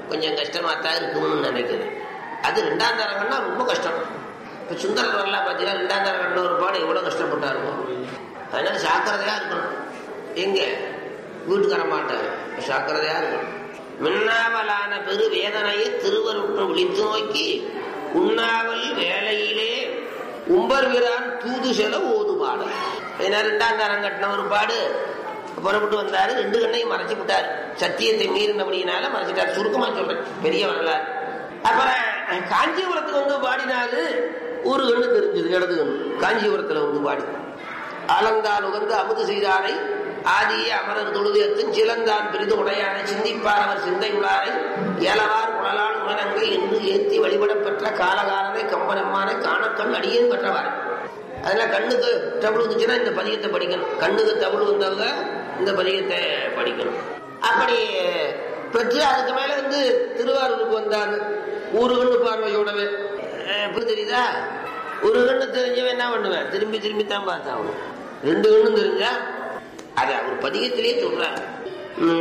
கொஞ்சம் கஷ்டமா தான் இருக்கும்னு நினைக்கிறேன் அது ரெண்டாம் தரகம்னா ரொம்ப கஷ்டம் இப்ப சுந்தரர் வரலாம் பார்த்தீங்கன்னா ரெண்டாம் தரகம்ல ஒரு பாடு எவ்வளவு கஷ்டப்பட்டா இருக்கும் அதனால ஜாக்கிரதையா இருக்கணும் எங்க வீட்டுக்கார மாட்டேன் ஜாக்கிரதையா இருக்கணும் மின்னாவலான பெரு வேதனையை திருவருட்டு விழித்து நோக்கி உண்ணாவல் வேலையிலே உம்பர் வீரான் தூது செல ஓது பாடு அதனால ரெண்டாம் தரம் கட்டின ஒரு பாடு புறப்பட்டு வந்தாரு ரெண்டு கண்ணையும் மறைச்சு விட்டாரு சத்தியத்தை மீறினபடியினால மறைச்சிட்டாரு சுருக்கமா சொல்றேன் பெரிய வரலாறு அப்புறம் காஞ்சிபுரத்துக்கு வந்து பாடினாரு ஒரு கண்ணு தெரிஞ்சது இடது கண்ணு காஞ்சிபுரத்துல வந்து பாடி அலங்கால் உகந்து அமுது செய்தாரை ஆதியே அமரர் தொழுதேத்தும் சிலந்தான் பெரிது உடையானை சிந்திப்பார் அவர் சிந்தை உளாரை ஏலவார் குழலால் உணரங்கை என்று ஏத்தி வழிபடப் பெற்ற காலகாலனை கம்பனம்மானை காணக்கண் அடியேன் பெற்றவார் அதெல்லாம் கண்ணுக்கு தமிழ் வந்துச்சுன்னா இந்த பதிகத்தை படிக்கணும் கண்ணுக்கு தமிழ் வந்தவங்க இந்த பதிகத்தை படிக்கணும் அப்படி பெற்று அதுக்கு மேல வந்து திருவாரூருக்கு வந்தாரு ஒரு கண்ணு பார்வையோடவே அஹ் எப்படி தெரியுதா ஒரு கண்ணு தெரிஞ்சவன் என்ன பண்ணுவேன் திரும்பி திரும்பி தான் பார்த்தான் அவன் ரெண்டு கண்ணும் தெரிஞ்சா அதை அவர் பதிகத்திலேயே சொல்றாரு